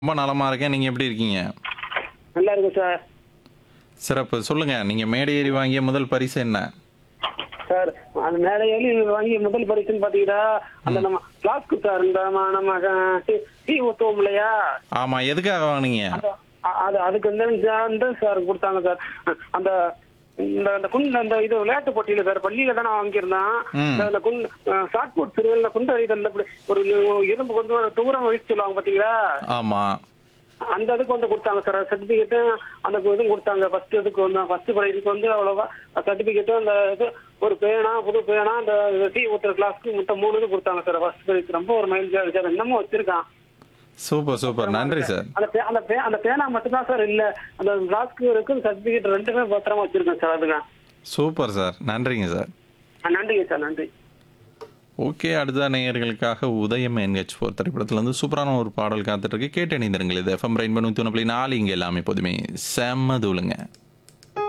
ரொம்ப நலமா இருக்கேன். நீங்க எப்படி இருக்கீங்க? நல்லா இருக்கு சார் சிறப்பு. சொல்லுங்க. நீங்க மேடை ஏறி வாங்கிய முதல் பரிசு என்ன? சார் அந்த மேலே ஏறி வாங்கிய முதல் பரிசுன்னு பாத்தீங்கன்னா அந்த நம்ம பிளாஸ்க் சார் இந்த நம்ம நம்ம அஹ், டீ- டீ ஊத்துவோம் இல்லையா ஆமா. எதுக்காக வாங்குனீங்க? அந்த அ- அது அதுக்கு வந்து அந்த சார் கொடுத்தாங்க சார் அந்த இந்த அந்த குண்டு அந்த இது விளையாட்டு போட்டியில சார் பள்ளியில தான் நான் வாங்கியிருந்தேன் ம். இந்த- இந்த குண்டு ஷார்ட் புட் சிறுவல்ல குண்டு அடிதல் இப்படி ஒரு இரும்பு கொண்டு ஒரு தூரம் வச்சு சொல்லுவாங்க பாத்தீங்களா ஆமா. அந்த இதுக்கு வந்து கொடுத்தாங்க சார் சர்டிபிகேட்டு அந்த இதுவும் கொடுத்தாங்க ஃபர்ஸ்ட் இதுக்கு வந்து ஃபர்ஸ்ட் ப்ரைஸுக்கு வந்து அவ்வளோவா சர்டிபிகேட்டு அந்த இது ஒரு பேனா புது பேனா அந்த டீ ஊத்துற கிளாஸ்க்கு மொத்தம் மூணு இது கொடுத்தாங்க சார் ஃபர்ஸ்ட் ப்ரைஸ் ரொம்ப ஒரு மைல் சார் இன்னமும் வச்சிருக்கான் சூப்பர் சூப்பர். நன்றி சார். அந்த பே- அந்த பே- அந்த பேனா மட்டும் தான் சார் இல்ல அந்த கிளாஸ்க்கு இருக்கு சர்டிபிகேட் ரெண்டுமே பத்திரமா வச்சிருக்கேன் சார் அதுங்க சூப்பர் சார். நன்றிங்க சார். ஆ, நன்றிங்க சார் நன்றி ஓகே அடுத்த நேயர்களுக்காக உதயம் என்ஹெச் ஃபோர் திரைப்படத்துல இருந்து சூப்பரான ஒரு பாடல் காத்துட்டு இருக்கு கேட்டு இணைந்திருங்கள் இது எஃப்எம் ரெயின் பண்ணி நாலு இங்க எல்லாமே எப்போதுமே செம்ம தூளுங்க